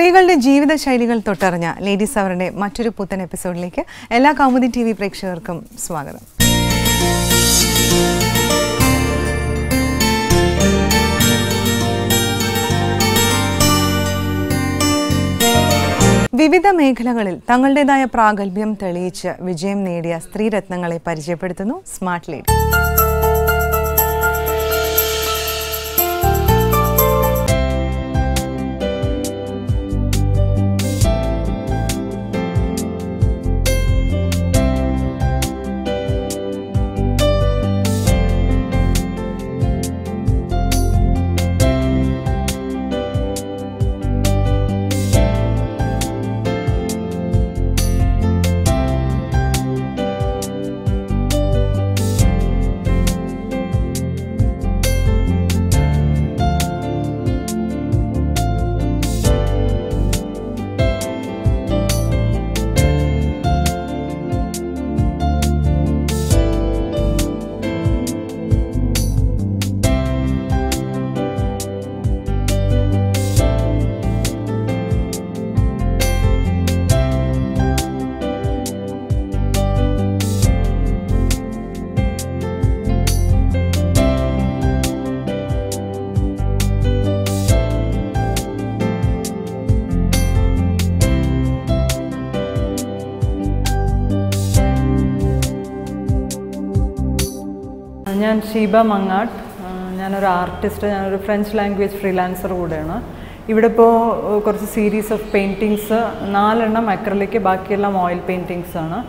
സ്ത്രീകളുടെ ജീവിത ശൈലികൾ തൊട്ടറിഞ്ഞ ലേഡീസ് അവറിന്റെ മറ്റൊരു പുത്തൻ എപ്പിസോഡിലേക്ക് എല്ലാ കൗമുദി ടി വി പ്രേക്ഷകർക്കും സ്വാഗതം വിവിധ മേഖലകളിൽ തങ്ങളുടേതായ പ്രാഗൽഭ്യം തെളിയിച്ച് വിജയം നേടിയ സ്ത്രീരത്നങ്ങളെ പരിചയപ്പെടുത്തുന്നു സ്മാർട്ട് ലേഡി ഞാൻ ഷീബ മങ്ങാട്ട് ആ, ഞാനൊരു ആർട്ടിസ്റ്റ് ഞാനൊരു ഫ്രഞ്ച് ലാംഗ്വേജ് ഫ്രീലാൻസർ കൂടെയാണ് ഇവിടെ ഇപ്പോൾ കുറച്ച് സീരീസ് ഓഫ് പെയിൻറ്റിങ്സ് നാലെണ്ണം അക്രലിക്ക് ബാക്കിയെല്ലാം ഓയിൽ പെയിൻറ്റിങ്സ് ആണ്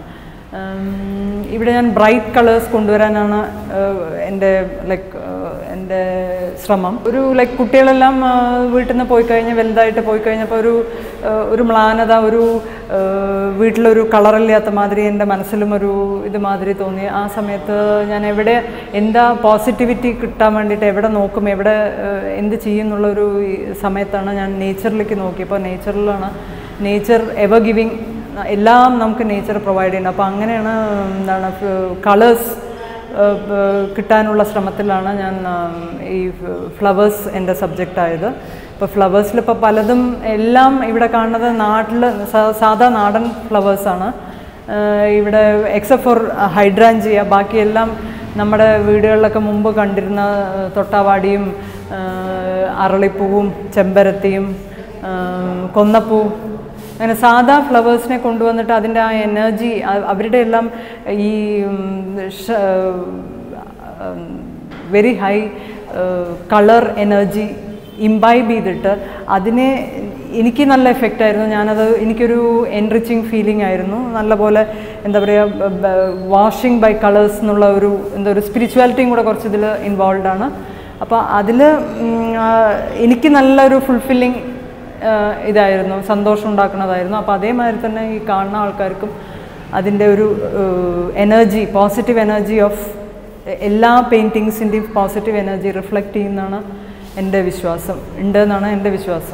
ഉം, ഇവിടെ ഞാൻ ബ്രൈറ്റ് കളേഴ്സ് കൊണ്ടുവരാനാണ് ഏഹ്, എൻ്റെ ലൈക്ക് എൻ്റെ ശ്രമം ഒരു ലൈക്ക് കുട്ടികളെല്ലാം ആ, വീട്ടിൽ നിന്ന് പോയി കഴിഞ്ഞ് വലുതായിട്ട് പോയി കഴിഞ്ഞപ്പോൾ ഒരു ഏഹ്, ഒരു മ്ലാനത ഒരു ഏഹ്, വീട്ടിലൊരു കളറില്ലാത്ത മാതിരി എൻ്റെ മനസ്സിലും ഒരു ഇത് മാതിരി തോന്നി ആ സമയത്ത് ഞാൻ എവിടെ എന്താ പോസിറ്റിവിറ്റി കിട്ടാൻ വേണ്ടിയിട്ട് എവിടെ നോക്കും എവിടെ ഏഹ്, എന്ത് ചെയ്യും എന്നുള്ളൊരു ഈ സമയത്താണ് ഞാൻ നേച്ചറിലേക്ക് നോക്കിയപ്പോൾ നേച്ചറിലാണ് നേച്ചർ എവർ ഗിവിങ് എല്ലാം നമുക്ക് നേച്ചർ പ്രൊവൈഡ് ചെയ്യുന്നത് അപ്പോൾ അങ്ങനെയാണ് എന്താണ് കളേഴ്സ് കിട്ടാനുള്ള ശ്രമത്തിലാണ് ഞാൻ ഉം, ഈ ഫ്ലവേഴ്സ് എൻ്റെ സബ്ജക്റ്റ് ആയത് ഇപ്പോൾ ഫ്ലവേഴ്സിൽ ഇപ്പോൾ പലതും എല്ലാം ഇവിടെ കാണുന്നത് നാട്ടിൽ സാധാ നാടൻ ഫ്ലവേഴ്സാണ് ഇവിടെ എക്സെപ്റ്റ് ഫോർ ഹൈഡ്രാഞ്ചിയ ബാക്കിയെല്ലാം നമ്മുടെ വീടുകളിലൊക്കെ മുമ്പ് കണ്ടിരുന്ന ആ, തൊട്ടാവാടിയും ആ, അരളിപ്പൂവും ചെമ്പരത്തിയും ആ, കൊന്നപ്പൂ അങ്ങനെ സാധാ ഫ്ലവേഴ്സിനെ കൊണ്ടുവന്നിട്ട് അതിൻ്റെ ആ എനർജി അവരുടെ എല്ലാം ഈ very high colour energy imbibe ചെയ്തിട്ട് അതിനെ എനിക്ക് നല്ല എഫക്റ്റ് ആയിരുന്നു ഞാനത് എനിക്കൊരു എൻറിച്ചിങ് ഫീലിംഗ് ആയിരുന്നു നല്ലപോലെ എന്താ പറയുക വാഷിംഗ് ബൈ കളേഴ്സ് എന്നുള്ള ഒരു എന്താ ഒരു സ്പിരിച്വാലിറ്റിയും കൂടെ കുറച്ച് ഇതിൽ ഇൻവോൾവ് ആണ് അപ്പോൾ അതിൽ എനിക്ക് നല്ലൊരു ഫുൾഫില്ലിങ് ഇതായിരുന്നു സന്തോഷം ഉണ്ടാക്കുന്നതായിരുന്നു അപ്പോൾ അതേമാതിരി തന്നെ ഈ കാണുന്ന ആൾക്കാർക്കും അതിൻ്റെ ഒരു എനർജി പോസിറ്റീവ് എനർജി ഓഫ് എല്ലാ പെയിൻറ്റിങ്സിൻ്റെയും പോസിറ്റീവ് എനർജി റിഫ്ലക്റ്റ് ചെയ്യുന്നതാണ് എൻ്റെ വിശ്വാസം ഉണ്ടെന്നാണ് എൻ്റെ വിശ്വാസം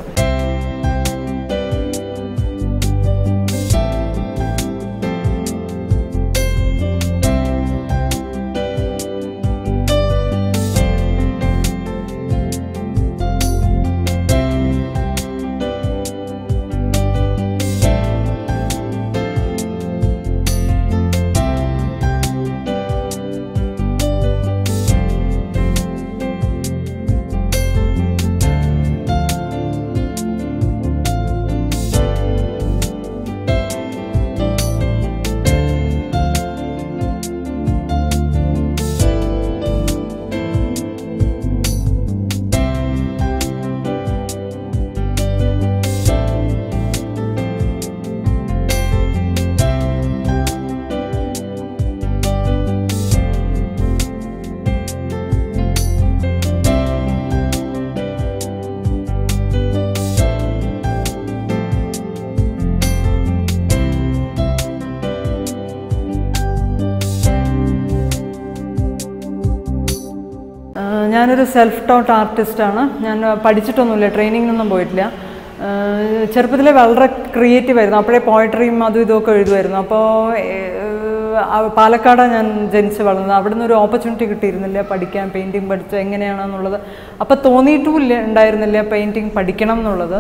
ആഹ് ഞാനൊരു സെൽഫ് ടോട്ട് ആർട്ടിസ്റ്റാണ് ഞാൻ പഠിച്ചിട്ടൊന്നുമില്ല ട്രെയിനിങ്ങിനൊന്നും പോയിട്ടില്ല ആഹ് ചെറുപ്പത്തിലെ വളരെ ക്രിയേറ്റീവ് ആയിരുന്നു അപ്പോഴേ പോയട്രിയും അതും ഇതുമൊക്കെ എഴുതുമായിരുന്നു അപ്പോൾ പാലക്കാടാണ് ഞാൻ ജനിച്ച് വളർന്നത് അവിടെ നിന്ന് ഒരു ഓപ്പർച്യൂണിറ്റി കിട്ടിയിരുന്നില്ല പഠിക്കാൻ പെയിൻറ്റിങ് പഠിച്ച് എങ്ങനെയാണെന്നുള്ളത് അപ്പോൾ തോന്നിയിട്ടുമില്ല ഉണ്ടായിരുന്നില്ല പെയിൻറ്റിങ് പഠിക്കണം എന്നുള്ളത്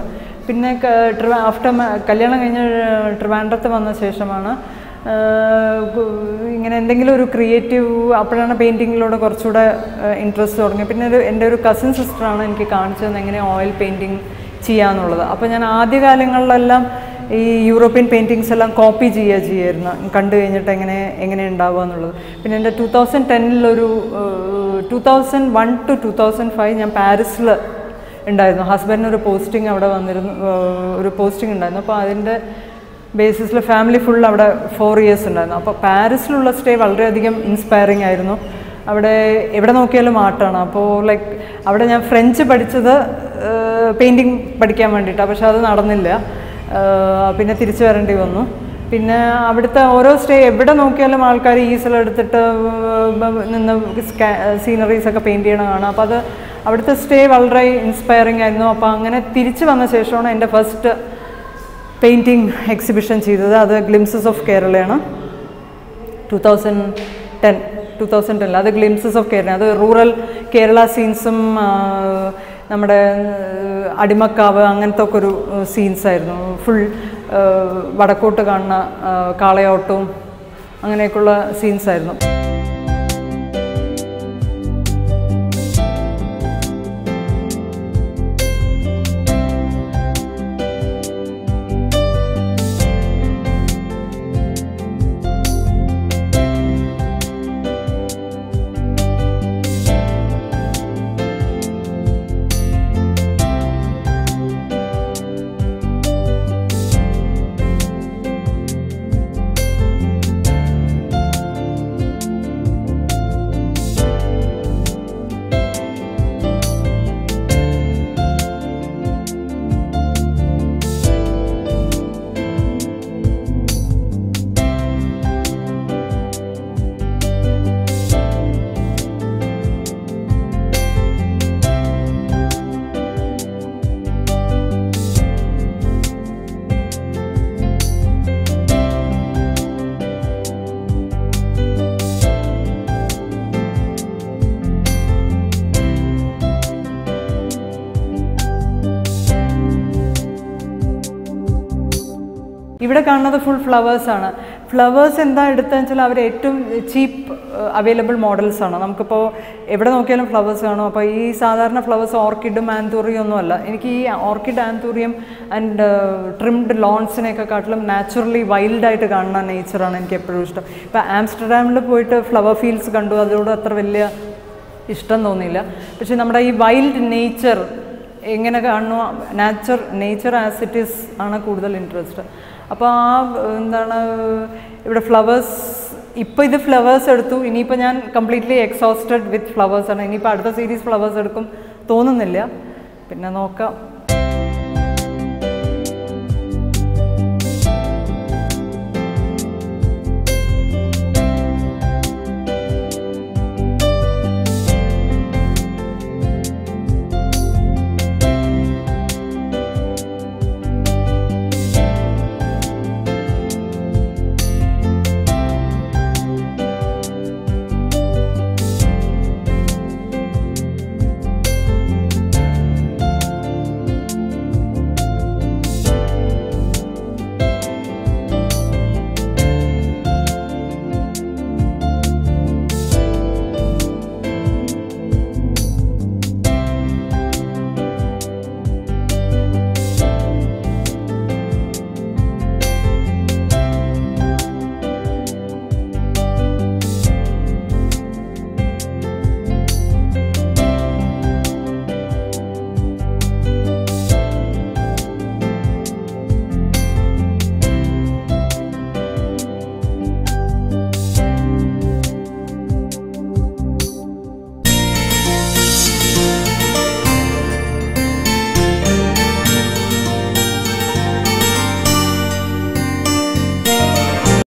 പിന്നെ ആഫ്റ്റർ കല്യാണം കഴിഞ്ഞ് ട്രിവാൻഡ്രത്ത് വന്ന ശേഷമാണ് ആഹ് ഗു- ഇങ്ങനെ എന്തെങ്കിലും ഒരു ക്രിയേറ്റീവ് അപ്പോഴാണ് പെയിൻറ്റിങ്ങിലൂടെ കുറച്ചുകൂടെ ഇൻട്രസ്റ്റ് തുടങ്ങി പിന്നെ ഒരു എൻ്റെ ഒരു കസിൻ സിസ്റ്ററാണ് എനിക്ക് കാണിച്ചു തന്നെ എങ്ങനെ ഓയിൽ പെയിൻറ്റിങ് ചെയ്യാന്നുള്ളത് അപ്പോൾ ഞാൻ ആദ്യകാലങ്ങളിലെല്ലാം ഈ യൂറോപ്യൻ പെയിൻറ്റിങ്സ് എല്ലാം കോപ്പി ചെയ്യുക ചെയ്യായിരുന്നു കണ്ടു കഴിഞ്ഞിട്ട് എങ്ങനെ എങ്ങനെ ഉണ്ടാവുക എന്നുള്ളത് പിന്നെ എൻ്റെ ടു തൗസൻഡ് ടെന്നിലൊരു two thousand one to two thousand five ഞാൻ പാരീസിൽ ഉണ്ടായിരുന്നു ഹസ്ബൻഡിന് ഒരു പോസ്റ്റിംഗ് അവിടെ വന്നിരുന്നു ഏഹ് ഒരു പോസ്റ്റിംഗ് ഉണ്ടായിരുന്നു അപ്പോൾ അതിൻ്റെ ബേസിസിൽ ഫാമിലി ഫുൾ അവിടെ ഫോർ ഇയേഴ്സ് ഉണ്ടായിരുന്നു അപ്പോൾ പാരീസിലുള്ള സ്റ്റേ വളരെയധികം ഇൻസ്പയറിംഗ് ആയിരുന്നു അവിടെ എവിടെ നോക്കിയാലും ആർട്ടാണ് അപ്പോൾ ലൈക്ക് അവിടെ ഞാൻ ഫ്രഞ്ച് പഠിച്ചത് പെയിൻറ്റിങ് പഠിക്കാൻ വേണ്ടിയിട്ടാണ് പക്ഷെ അത് നടന്നില്ല ഏഹ് പിന്നെ തിരിച്ചു വരേണ്ടി വന്നു പിന്നെ അവിടുത്തെ ഓരോ സ്റ്റേ എവിടെ നോക്കിയാലും ആൾക്കാർ ഈസൽ എടുത്തിട്ട് ഏഹ് നിന്ന് സീനറീസ് ഒക്കെ പെയിൻറ്റ് ചെയ്യണ കാണാം അപ്പോൾ അത് അവിടുത്തെ സ്റ്റേ വളരെ ഇൻസ്പയറിംഗ് ആയിരുന്നു അപ്പോൾ അങ്ങനെ തിരിച്ചു വന്ന ശേഷമാണ് എൻ്റെ ഫസ്റ്റ് പെയിൻറ്റിങ് എക്സിബിഷൻ ചെയ്തത് അത് ഗ്ലിംസസ് ഓഫ് കേരളയാണ് two thousand ten two thousand ടെനിൽ അത് ഗ്ലിംസസ് ഓഫ് കേരള അത് റൂറൽ കേരള സീൻസും നമ്മുടെ ആ, അടിമക്കാവ് അങ്ങനത്തെ ഒക്കെ ഒരു സീൻസ് ആയിരുന്നു ഫുൾ വടക്കോട്ട് കാണുന്ന ആ, കാളയോട്ടവും അങ്ങനെയൊക്കെയുള്ള സീൻസ് ആയിരുന്നു ഇവിടെ കാണുന്നത് ഫുൾ ഫ്ലവേഴ്സ് ആണ് ഫ്ലവേഴ്സ് എന്താ എടുത്തതെന്ന് വെച്ചാൽ അവർ ഏറ്റവും ചീപ്പ് അവൈലബിൾ മോഡൽസ് ആണ് നമുക്കിപ്പോൾ എവിടെ നോക്കിയാലും ഫ്ലവേഴ്സ് കാണും അപ്പോൾ ഈ സാധാരണ ഫ്ലവേഴ്സ് ഓർക്കിഡും ആന്തൂറിയം ഒന്നും അല്ല എനിക്ക് ഈ ഓർക്കിഡ് ആന്തൂറിയം ആൻഡ് ട്രിംഡ് ലോൺസിനെയൊക്കെ കാട്ടിലും നാച്ചുറലി വൈൽഡായിട്ട് കാണുന്ന നേച്ചറാണ് എനിക്ക് എപ്പോഴും ഇഷ്ടം ഇപ്പോൾ ആംസ്റ്റർഡാമിൽ പോയിട്ട് ഫ്ലവർ ഫീൽഡ്സ് കണ്ടു അതോട് അത്ര വലിയ ഇഷ്ടം തോന്നിയില്ല പക്ഷേ നമ്മുടെ ഈ വൈൽഡ് നേച്ചർ എങ്ങനെ കാണുന്നു nature nature as it is ആണ് കൂടുതൽ ഇൻട്രസ്റ്റ് അപ്പോൾ ആ എന്താണ് ഇവിടെ ഫ്ലവേഴ്സ് ഇപ്പോൾ ഇത് ഫ്ലവേഴ്സ് എടുത്തു ഇനിയിപ്പോൾ ഞാൻ കംപ്ലീറ്റ്ലി എക്സോസ്റ്റഡ് വിത്ത് ഫ്ലവേഴ്സ് ആണ് ഇനിയിപ്പോൾ അടുത്ത സീരീസ് ഫ്ലവേഴ്സ് എടുക്കും തോന്നുന്നില്ല പിന്നെ നോക്കാം